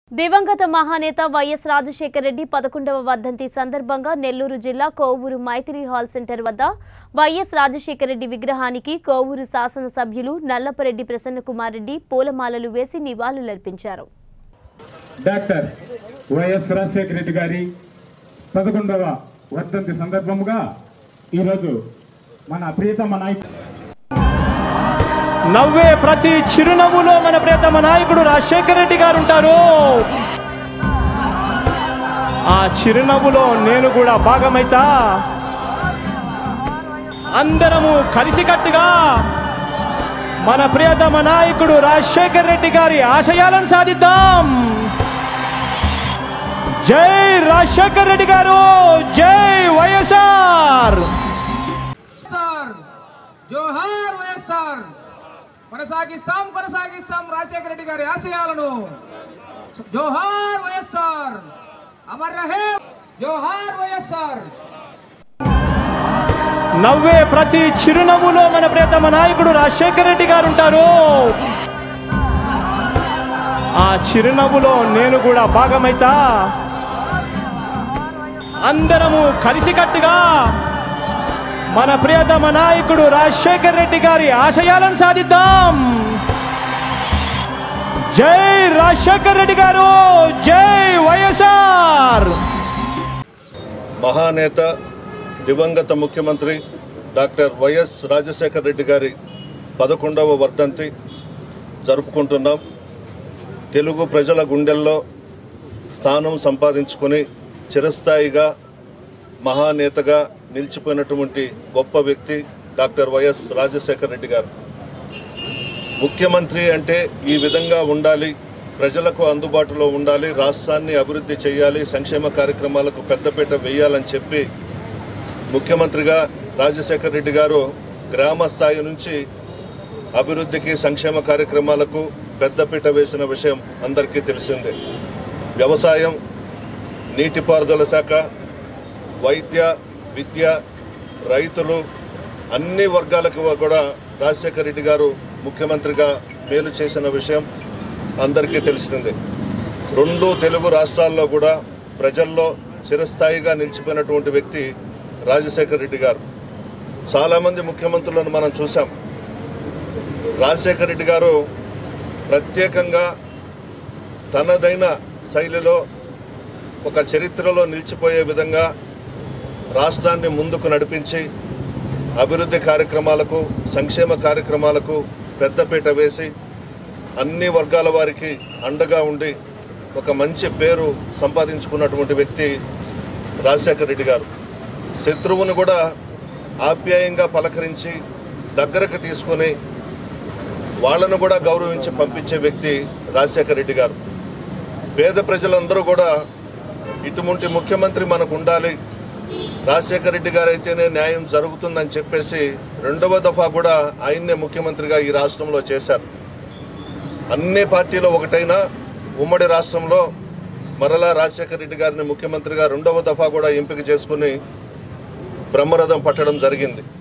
దివంగత మహానేత వైఎస్ రాజశేఖర రెడ్డి పదకొండవ వర్ధంతి సందర్భంగా నెల్లూరు జిల్లా కోవూరు మైత్రి హాల్ సెంటర్ వద్ద వైఎస్ రాజశేఖర రెడ్డి విగ్రహానికి కోవూరు శాసనసభ్యులు నల్లపరెడ్డి ప్రసన్నకుమార్ రెడ్డి పూలమాలలు వేసి నివాళులర్పించారు డాక్టర్ వైఎస్ రాజశేఖర రెడ్డి గారి పదకొండవ వర్ధంతి సందర్భముగా ఈరోజు మన ప్రియతమ నాయకుడు నవ్వే ప్రతి చిరునవ్వులో మన ప్రియతమ నాయకుడు రాజశేఖర రెడ్డి గారు ఉంటారు ఆ చిరునవ్వులో నేను కూడా భాగమైతా అందరము కలిసికట్టుగా మన ప్రియతమ నాయకుడు రాజశేఖర రెడ్డి గారి ఆశయాలను సాధిద్దాం జై రాజశేఖర రెడ్డి గారు జై వైఎస్ఆర్ వైఎస్ఆర్ జోహార్ వైఎస్ఆర్ కొనసాగిస్తాం కొనసాగిస్తాం రాజశేఖర రెడ్డి గారి ఆశయాలను జోహార్ వైఎస్ఆర్ అమర్ రహే జోహార్ వైఎస్ఆర్ నవ్వే ప్రతి చిరునవ్వులో మన ప్రియతమ నాయకుడు రాజశేఖర రెడ్డి గారు ఉంటారు ఆ చిరునవ్వులో నేను కూడా భాగమైతా అందరము కలిసికట్టుగా మన ప్రియతమ నాయకుడు రాజశేఖర రెడ్డి గారి ఆశయాలను సాధిద్దాం జై రాజశేఖర రెడ్డి గారు జై వైఎస్ఆర్ మహానేత దివంగత ముఖ్యమంత్రి డాక్టర్ వైఎస్ రాజశేఖర రెడ్డి గారి పదకొండవ వర్ధంతి జరుపుకుంటున్నాం తెలుగు ప్రజల గుండెల్లో స్థానం సంపాదించుకొని చిరస్థాయిగా మహానేతగా నిలిచిపోయినటువంటి గొప్ప వ్యక్తి డాక్టర్ వైఎస్ రాజశేఖర రెడ్డి గారు ముఖ్యమంత్రి అంటే ఈ విధంగా ఉండాలి ప్రజలకు అందుబాటులో ఉండాలి రాష్ట్రాన్ని అభివృద్ధి చేయాలి సంక్షేమ కార్యక్రమాలకు పెద్దపీట వేయాలని చెప్పి ముఖ్యమంత్రిగా రాజశేఖర రెడ్డి గారు గ్రామ స్థాయి నుంచి అభివృద్ధికి సంక్షేమ కార్యక్రమాలకు పెద్దపీట వేసిన విషయం అందరికీ తెలిసిందే వ్యవసాయం నీటిపారుదల శాఖ వైద్య విద్య రైతులు అన్ని వర్గాలకు కూడా రాజశేఖర రెడ్డి గారు ముఖ్యమంత్రిగా మేలు చేసిన విషయం అందరికీ తెలిసిందే రెండు తెలుగు రాష్ట్రాల్లో కూడా ప్రజల్లో చిరస్థాయిగా నిలిచిపోయినటువంటి వ్యక్తి రాజశేఖర రెడ్డి గారు చాలామంది ముఖ్యమంత్రులను మనం చూసాం రాజశేఖర రెడ్డి గారు ప్రత్యేకంగా తనదైన శైలిలో ఒక చరిత్రలో నిలిచిపోయే విధంగా రాష్ట్రాన్ని ముందుకు నడిపించి అభివృద్ధి కార్యక్రమాలకు సంక్షేమ కార్యక్రమాలకు పెద్దపీట వేసి అన్ని వర్గాల వారికి అండగా ఉండి ఒక మంచి పేరు సంపాదించుకున్నటువంటి వ్యక్తి రాజశేఖర రెడ్డి గారు శత్రువుని కూడా ఆప్యాయంగా పలకరించి దగ్గరకు తీసుకొని వాళ్ళను కూడా గౌరవించి పంపించే వ్యక్తి రాజశేఖర రెడ్డి గారు పేద ప్రజలందరూ కూడా ఇటువంటి ముఖ్యమంత్రి మనకు ఉండాలి రాజశేఖర రెడ్డి గారు అయితేనే న్యాయం జరుగుతుందని చెప్పేసి రెండవ దఫా కూడా ఆయన్నే ముఖ్యమంత్రిగా ఈ రాష్ట్రంలో చేశారు అన్ని పార్టీలు ఒకటైనా ఉమ్మడి రాష్ట్రంలో మరలా రాజశేఖర రెడ్డి గారిని ముఖ్యమంత్రిగా రెండవ దఫా కూడా ఎంపిక చేసుకుని బ్రహ్మరథం పట్టడం జరిగింది